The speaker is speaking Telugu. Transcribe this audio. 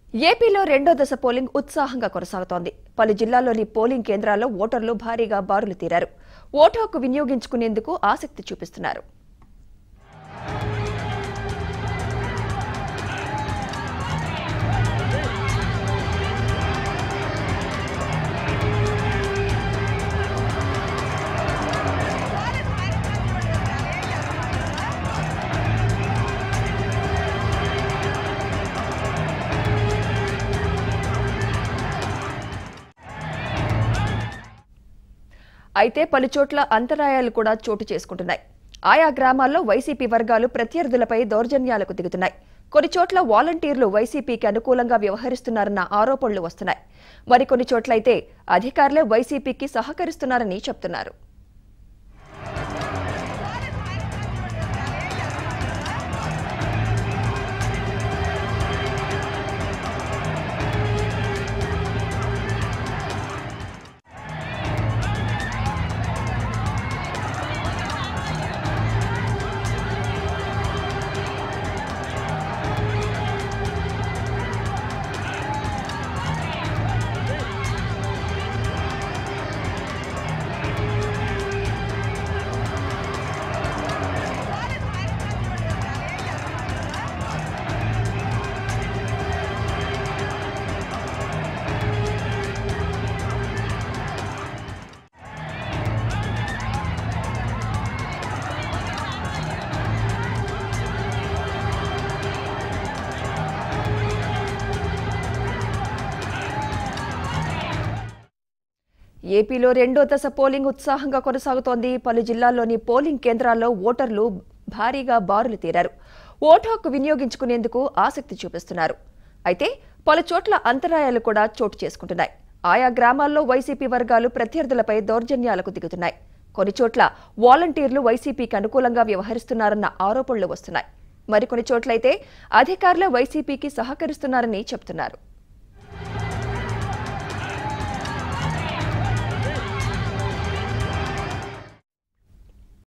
ఏపీలో రెండో దశ పోలింగ్ ఉత్సాహంగా కొనసాగుతోంది పలు జిల్లాల్లోని పోలింగ్ కేంద్రాల్లో ఓటర్లు భారీగా బారులు తీరారు ఓటు హక్కు వినియోగించుకునేందుకు ఆసక్తి చూపిస్తున్నారు అయితే పలుచోట్ల అంతరాయాలు కూడా చోటు చేసుకుంటున్నాయి ఆయా గ్రామాల్లో వైసీపీ వర్గాలు ప్రత్యర్థులపై దౌర్జన్యాలకు దిగుతున్నాయి కొన్ని చోట్ల వాలంటీర్లు వైసీపీకి అనుకూలంగా వ్యవహరిస్తున్నారన్న ఆరోపణలు వస్తున్నాయి మరికొన్ని చోట్లయితే అధికారులే వైసీపీకి సహకరిస్తున్నారని చెప్తున్నారు ఏపీలో రెండో దశ పోలింగ్ ఉత్సాహంగా కొనసాగుతోంది పలు జిల్లాల్లోని పోలింగ్ కేంద్రాల్లో ఓటర్లు భారీగా బారులు తీరారు ఓటు హక్కు వినియోగించుకునేందుకు ఆసక్తి చూపిస్తున్నారు అయితే పలు చోట్ల అంతరాయాలు కూడా చోటు చేసుకుంటున్నాయి ఆయా గ్రామాల్లో వైసీపీ వర్గాలు ప్రత్యర్థులపై దౌర్జన్యాలకు దిగుతున్నాయి కొన్ని చోట్ల వాలంటీర్లు వైసీపీకి అనుకూలంగా వ్యవహరిస్తున్నారన్న ఆరోపణలు వస్తున్నాయి మరికొన్ని చోట్లయితే అధికారులే వైసీపీకి సహకరిస్తున్నారని చెబుతున్నారు